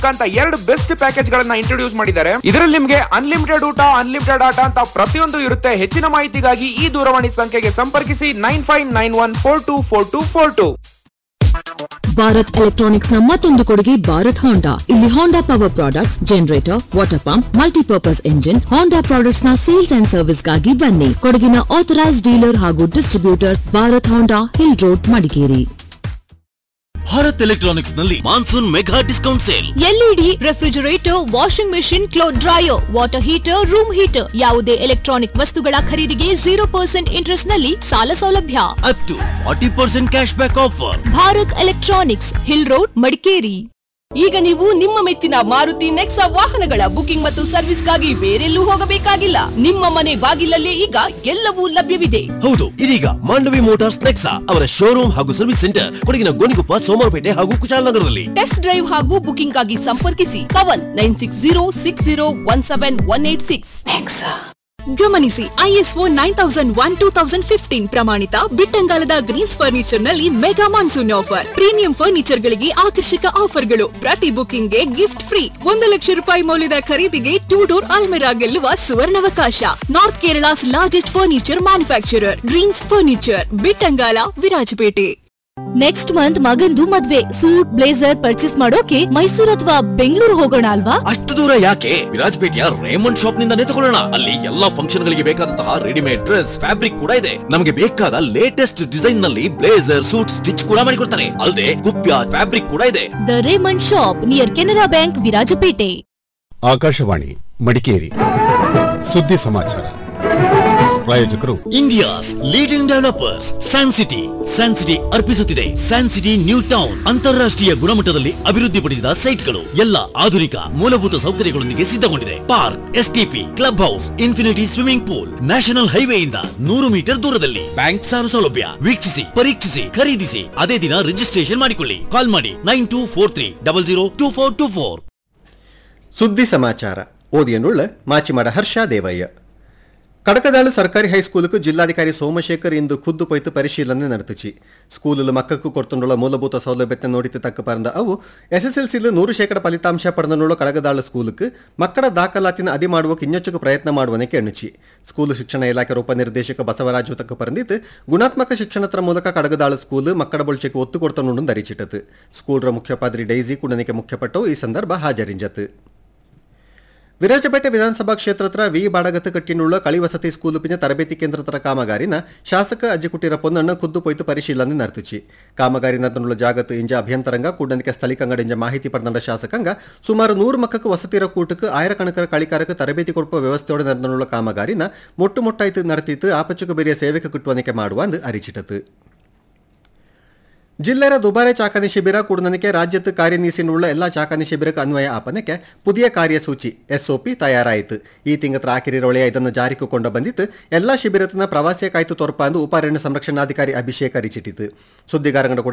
ಅಂತ ಎರಡು best package ಗಳನ್ನ ಇಂಟ್ರೊಡ್ಯೂಸ್ ಮಾಡಿದ್ದಾರೆ ಇದರಲ್ಲಿ ನಿಮಗೆ ಅನ್ಲಿಮಿಟೆಡ್ ಊಟ ಅನ್ಲಿಮಿಟೆಡ್ ಆಟ ಅಂತ ಪ್ರತಿಯೊಂದು ಇರುತ್ತೆ ಹೆಚ್ಚಿನ ಮಾಹಿತಿಗಾಗಿ ಈ ದೂರವಾಣಿ ಸಂಖ್ಯೆಗೆ ಸಂಪರ್ಕಿಸಿ nine five nine one four two four two four two Bharat electronics ನ ಮತ್ತೊಂದು ಕೊಡುಗೆ ಭಾರತ್ ಹೋಂಡಾ ಇಲ್ಲಿ Honda power product generator water pump multipurpose engine Honda products ನ ಸೇಲ್ಸ್ ಅಂಡ್ ಸರ್ವಿಸ್ ಗಾಗಿ ಬನ್ನಿ ಕೊಡಗಿನ ಆಥರೈಸ್ ಡೀಲರ್ ಹಾಗೂ distributor Bharat Honda hill road Madikeri Bharat electronics ನಲ್ಲಿ monsoon mega discount sale LED refrigerator washing machine cloth dryer water heater room heater ಯಾವುದೇ electronic ವಸ್ತುಗಳ ಖರೀದಿಗೆ zero percent interest ನಲ್ಲಿ ಸಾಲ ಸೌಲಭ್ಯ up to forty percent cash back offer Bharat electronics hill road Madikeri ಈಗ ನೀವು ನಿಮ್ಮ ಮೆಚ್ಚಿನ ಮಾರುತಿ ನೆಕ್ಸಾ ವಾಹನಗಳ ಬುಕಿಂಗ್ ಮತ್ತು ಸರ್ವಿಸ್ಗಾಗಿ ಬೇರೆಲ್ಲೂ ಹೋಗಬೇಕಾಗಿಲ್ಲ ನಿಮ್ಮ ಮನೆ ಬಾಗಿಲಲ್ಲೇ ಈಗ ಎಲ್ಲವೂ ಲಭ್ಯವಿದೆ ಹೌದು ಇದೀಗ ಮಾಂಡವಿ ಮೋಟಾರ್ಸ್ ನೆಕ್ಸಾ ಅವರ ಶೋರೂಮ್ ಹಾಗೂ ಸರ್ವಿಸ್ ಸೆಂಟರ್ ಕೊಡಗಿನ ಗೋಣಿಕೊಪ್ಪ ಸೋಮವಾರಪೇಟೆ ಹಾಗೂ ಕುಶಾಲನಗರದಲ್ಲಿ ಟೆಸ್ಟ್ ಡ್ರೈವ್ ಹಾಗೂ ಬುಕಿಂಗ್ ಆಗಿ ಸಂಪರ್ಕಿಸಿ ಕವನ್ nine six zero six zero one seven one eight six ಗಮನಿಸಿ ISO nine thousand one two thousand fifteen ಪ್ರಮಾಣಿತ ಬಿಟ್ಟಂಗಾಲದ ಗ್ರೀನ್ಸ್ ಫರ್ನಿಚರ್ ನಲ್ಲಿ mega monsoon offer premium furniture ಗಳಿಗೆ ಆಕರ್ಷಕ ಆಫರ್ಗಳು ಪ್ರತಿ ಬುಕಿಂಗ್ ಗೆ ಗಿಫ್ಟ್ ಫ್ರೀ ಒಂದು ಲಕ್ಷ ರೂಪಾಯಿ ಮೌಲ್ಯದ ಖರೀದಿಗೆ ಟೂ ಡೋರ್ ಅಲ್ಮೆರಾ ಗೆಲ್ಲುವ ಸುವರ್ಣಾವಕಾಶ north Kerala's largest furniture manufacturer greens furniture Bittangala Virajpet next month ಮಗಂದು ಮದ್ವೆ ಸೂಟ್ ಬ್ಲೇಸರ್ ಪರ್ಚೇಸ್ ಮಾಡೋಕೆ ಮೈಸೂರು ಅಥವಾ ಬೆಂಗಳೂರು ಹೋಗೋಣ ಅಲ್ವಾ ಅಷ್ಟು ದೂರ ಯಾಕೆ ವಿರಾಜಪೇಟೆಯ ರೇಮಂಡ್ ಶಾಪ್ ನಿಂದಾನೇ ತಗೊಳ್ಳೋಣ ಅಲ್ಲಿ ಎಲ್ಲಾ ಫಂಕ್ಷನ್ ಗಳಿಗೆ ಬೇಕಾದಂತಹ ರೆಡಿಮೇಡ್ ಡ್ರೆಸ್ ಫ್ಯಾಬ್ರಿಕ್ ಕೂಡ ಇದೆ ನಮಗೆ ಬೇಕಾದ ಲೇಟೆಸ್ಟ್ ಡಿಸೈನ್ ನಲ್ಲಿ ಬ್ಲೇಸರ್ ಸೂಟ್ ಸ್ಟಿಚ್ ಕೂಡ ಮಾಡಿಕೊಡ್ತಾರೆ ಅಲ್ಲದೆ ಕುಪ್ಯ ಫ್ಯಾಬ್ರಿಕ್ ಕೂಡ ಇದೆ the Raymond shop near Canara bank Virajpet Akashvani Madikeri ಸುದ್ದಿ ಸಮಾಚಾರ ಪ್ರಾಯೋಜಕರು India's leading developers San City San City ಅರ್ಪಿಸುತ್ತಿದೆ ಸ್ಯಾನ್ ಸಿಟಿ ನ್ಯೂ ಟೌನ್ ಅಂತಾರಾಷ್ಟ್ರೀಯ ಗುಣಮಟ್ಟದಲ್ಲಿ ಅಭಿವೃದ್ಧಿಪಡಿಸಿದ ಸೈಟ್ಗಳು ಎಲ್ಲ ಆಧುನಿಕ ಮೂಲಭೂತ ಸೌಕರ್ಯಗಳೊಂದಿಗೆ ಸಿದ್ಧಗೊಂಡಿದೆ park STP club house infinity swimming pool national ಹೈವೇಯಿಂದ ನೂರು ಮೀಟರ್ ದೂರದಲ್ಲಿ ಬ್ಯಾಂಕ್ ಸಾಲ ಸೌಲಭ್ಯ ವೀಕ್ಷಿಸಿ ಪರೀಕ್ಷಿಸಿ ಖರೀದಿಸಿ ಅದೇ ದಿನ ರಿಜಿಸ್ಟ್ರೇಷನ್ ಮಾಡಿಕೊಳ್ಳಿ ಕಾಲ್ ಮಾಡಿ nine two four three double zero two four two four ಸುದ್ದಿ ಸಮಾಚಾರ ಓದಿಯನ್ನುಳ್ಳ ಮಾಚಿಮಾಡ ಹರ್ಷ ದೇವಯ್ಯ ಕಡಕದಾಳು ಸರ್ಕಾರಿ ಹೈಸ್ಕೂலுக்கு ಜಿಲ್ಲಾಧಿಕಾರಿ ಸೋಮಶೇಖರ್ ಇಂದು ಖುದ್ದು ಪೊಯ್ತು ಪರಿಶೀಲನೆ ನಡೆತಿಚಿ ಸ್ಕೂಲಲ್ಲಿ ಮಕ್ಕಕ್ಕೂ ಕೊಡ್ತುಂಡುಳ್ಳ ಮೂಲಭೂತ ಸೌಲಭ್ಯತೆ ನೋಡಿತು ತಕ್ಕ ಪರಂದ ಅವು ಎಸ್ಎಸ್ಎಲ್ಸಿಲು ನೂರು ಶೇಕಡ ಫಲಿತಾಂಶ ಪಡೆದನುಳ್ಳ ಕಡಗದಾಳು ಸ್ಕೂலுக்கு ಮಕ್ಕಳ ದಾಖಲಾತಿನ ಅದಿ ಮಾಡುವ ಕಿನ್ನಚ್ಚಕ್ಕೆ ಪ್ರಯತ್ನ ಮಾಡುವನಕ್ಕೆ ಎಣ್ಣುಚಿ ಸ್ಕೂಲು ಶಿಕ್ಷಣ ಇಲಾಖೆ ಉಪನಿರ್ದೇಶಕ ಬಸವರಾಜು ತಕ್ಕ ಪರಂದಿತ್ತು ಗುಣಾತ್ಮಕ ಶಿಕ್ಷಣದ ಮೂಲಕ ಕಡಗದಾಳು ಸ್ಕೂಲ್ ಮಕ್ಕಳ ಬೊಳ್ಚಕ್ಕೆ ಒತ್ತು ಕೊಡ್ತನುಂಡು ಧರಿಚಿಟ್ಟತು ಸ್ಕೂಲ್ರ ಮುಖ್ಯೋಪಾಧ್ರಿ ಡೈಸಿ ಕುಡನಿಕೆ ಮುಖ್ಯಪಟ್ಟವು ಈ ಸಂದರ್ಭ ಹಾಜರಿಂಜತು ವಿರಾಜಪೇಟೆ ವಿಧಾನಸಭಾ ಕ್ಷೇತ್ರತ್ರ ವಿ ಬಾಡಗತ್ತು ಕಟ್ಟಿನುಳ್ಳ ಕಳಿವಸತಿ ಸ್ಕೂಲು ಪಿನ ತರಬೇತಿ ಕೇಂದ್ರತರ ಕಾಮಗಾರಿನ ಶಾಸಕ ಅಜ್ಜಿಕುಟ್ಟಿರ ಪೊನ್ನಣ್ಣ ಖುದ್ದು ಪೊಯ್ತು ಪರಿಶೀಲನೆ ನಡೆತಿಚಿ ಕಾಮಗಾರಿ ನಡೆದನುಳ್ಳ ಜಾಗತ್ತು ಇಂಜ ಅಭ್ಯಂತರಂಗ ಕೂಡನಿಕೆ ಸ್ಥಳೀಕಂಗಡ ಇಂಜ ಮಾಹಿತಿ ಪಡೆದ ಶಾಸಕಾಂಗ ಸುಮಾರು ನೂರು ಮಕ್ಕಕ್ಕೆ ವಸತಿರ ಕೂಟಕ್ಕೆ ಆಯರಕಣಕರ ಕಳಿಕಾರಕ್ಕೆ ತರಬೇತಿ ಕೊಡುವ ವ್ಯವಸ್ಥೆಯೊಡೆ ನಡೆದನುಳ್ಳ ಕಾಮಗಾರಿನ ಮೊಟ್ಟು ಮೊಟ್ಟಾಯ್ತು ನಡೆತಿತ್ತು ಆಪಚ್ಚುಕ ಬೇರೆಯ ಸೇವೆಗೆ ಕಿಟ್ಟುವನಿಕೆ ಮಾಡುವ ಅಂದು ಅರಿಚಿಟತು ಜಿಲ್ಲೆಯ ದುಬಾರೆ ಚಾಕಣಿ ಶಿಬಿರ ಕೂಡನಕ್ಕೆ ರಾಜ್ಯത്ത് ಕಾರ್ಯನೀಸಿനുള്ള എല്ലാ ചാക്കണി ಶಿಬಿರಕ್ಕೆ ಅನ್ವಯ ಆಪನಕ್ಕೆ പുതിയ ಕಾರ್ಯಸೂಚಿ ಎಸ್ಒಪಿ ತಯಾರಾಯಿತು ಈ ತಿಂಗಳ ಆಖಿರಿರೊಳೆಯ ಇದನ್ನು ಜಾರಿಗೆ ಕೊಂಡ ಬಂದಿತ್ತು ಎಲ್ಲಾ ಶಿಬಿರத்திನ ಪ್ರವಾಸಿಯ ಕಾಯ್ತು ತೊರಪ ಎಂದು ಉಪಾರಣ್ಯ ಸಂರಕ್ಷಣಾಧಿಕಾರಿ ಅಭಿಷೇಕ್ ಅರಿಚಿಟ್ಟಿತು ಸುದ್ದಿಗಾರಗಳ